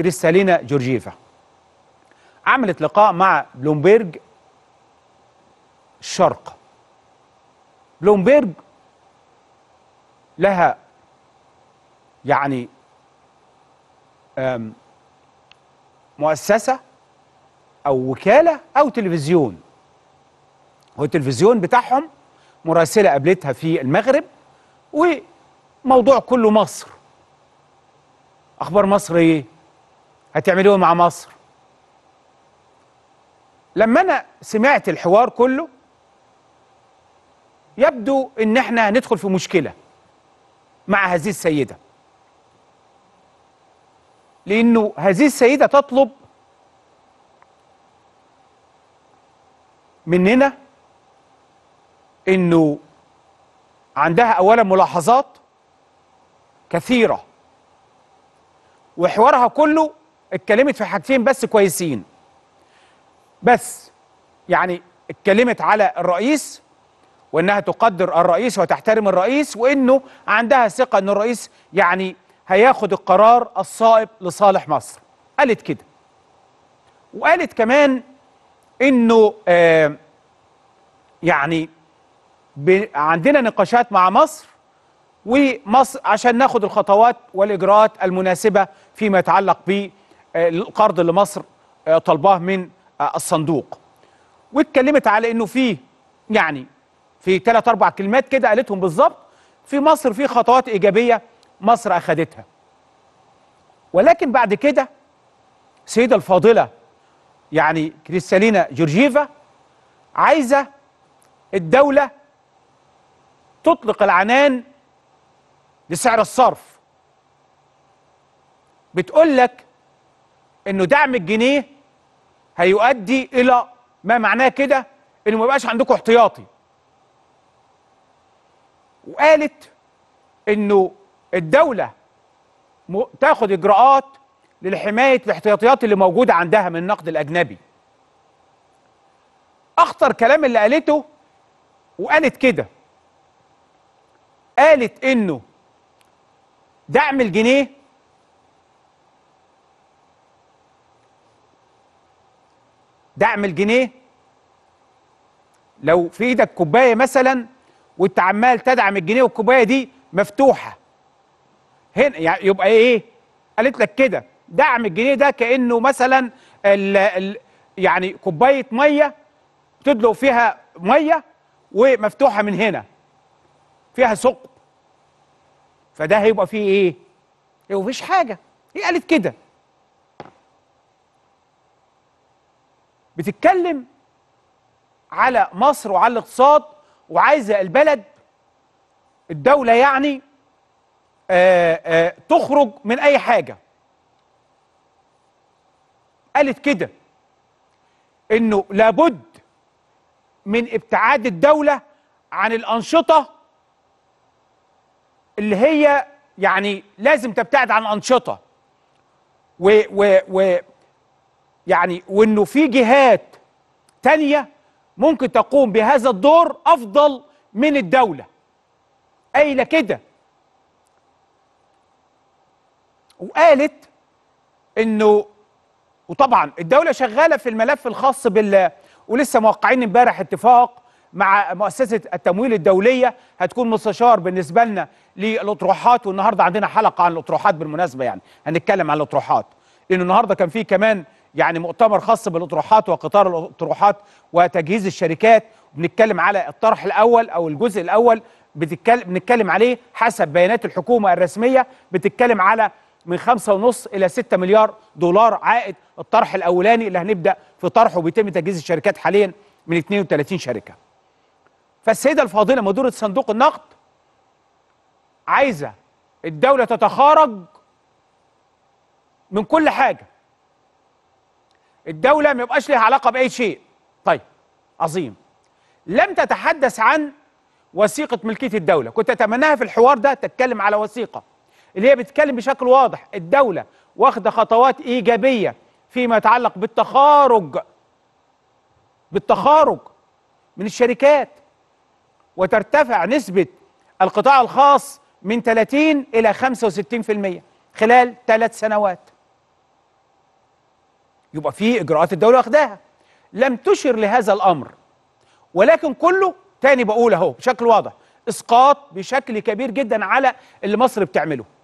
كريستالينا جورجيفا عملت لقاء مع بلومبيرج الشرق بلومبيرج لها يعني آم، مؤسسة أو وكالة أو تلفزيون هو التلفزيون بتاعهم مراسلة قابلتها في المغرب وموضوع كله مصر أخبار مصر إيه؟ هتعملوا إيه مع مصر؟ لما أنا سمعت الحوار كله يبدو إن إحنا هندخل في مشكلة مع هذه السيدة لأنه هذه السيدة تطلب مننا انه عندها اولا ملاحظات كثيره وحوارها كله اتكلمت في حاجتين بس كويسين بس يعني اتكلمت على الرئيس وانها تقدر الرئيس وتحترم الرئيس وانه عندها ثقه ان الرئيس يعني هياخد القرار الصائب لصالح مصر قالت كده وقالت كمان انه آه يعني ب- عندنا نقاشات مع مصر ومصر عشان ناخد الخطوات والاجراءات المناسبه فيما يتعلق بالقرض اللي مصر آه، طالباه من آه، الصندوق واتكلمت على انه في يعني في ثلاث اربع كلمات كده قالتهم بالظبط في مصر في خطوات ايجابيه مصر اخذتها ولكن بعد كده السيده الفاضله يعني كريستالينا جورجيفا عايزه الدوله تطلق العنان لسعر الصرف بتقول لك انه دعم الجنيه هيؤدي الى ما معناه كده انه ما يبقاش عندكم احتياطي وقالت انه الدوله م- تاخد اجراءات لحمايه الاحتياطيات اللي موجوده عندها من النقد الاجنبي اخطر كلام اللي قالته وقالت كده قالت انه دعم الجنيه دعم الجنيه لو في ايدك كوبايه مثلا وانت عمال تدعم الجنيه والكوبايه دي مفتوحه هنا يعني يبقى ايه قالت لك كده دعم الجنيه ده كانه مثلا ال ال يعني كوبايه ميه تدلق فيها ميه ومفتوحه من هنا فيها ثقب فده هيبقى فيه ايه؟ هو مفيش حاجه هي قالت كده بتتكلم على مصر وعلى الاقتصاد وعايزه البلد الدوله يعني آآ آآ تخرج من اي حاجه قالت كده انه لابد من ابتعاد الدوله عن الانشطه اللي هي يعني لازم تبتعد عن انشطه و و و يعني وانه في جهات تانية ممكن تقوم بهذا الدور افضل من الدوله قايله كده وقالت انه وطبعا الدوله شغاله في الملف الخاص بال ولسه موقعين امبارح اتفاق مع مؤسسه التمويل الدوليه هتكون مستشار بالنسبه لنا للاطروحات والنهارده عندنا حلقه عن الاطروحات بالمناسبه يعني هنتكلم عن الاطروحات لان النهارده كان في كمان يعني مؤتمر خاص بالاطروحات وقطار الاطروحات وتجهيز الشركات بنتكلم على الطرح الاول او الجزء الاول بتتكلم بنتكلم عليه حسب بيانات الحكومه الرسميه بتتكلم على من خمسة ونص إلى ستة مليار دولار عائد الطرح الأولاني اللي هنبدأ في طرحه وبيتم تجهيز الشركات حاليا من 32 شركة فالسيدة الفاضلة مديرة صندوق النقد عايزة الدولة تتخارج من كل حاجة الدولة ما يبقاش لها علاقة بأي شيء طيب عظيم لم تتحدث عن وثيقة ملكية الدولة كنت أتمناها في الحوار ده تتكلم على وثيقة اللي هي بتتكلم بشكل واضح الدولة واخدة خطوات إيجابية فيما يتعلق بالتخارج بالتخارج من الشركات وترتفع نسبة القطاع الخاص من 30 إلى 65% خلال ثلاث سنوات يبقى في اجراءات الدوله واخداها لم تشر لهذا الامر ولكن كله تاني بقول اهو بشكل واضح اسقاط بشكل كبير جدا على اللي مصر بتعمله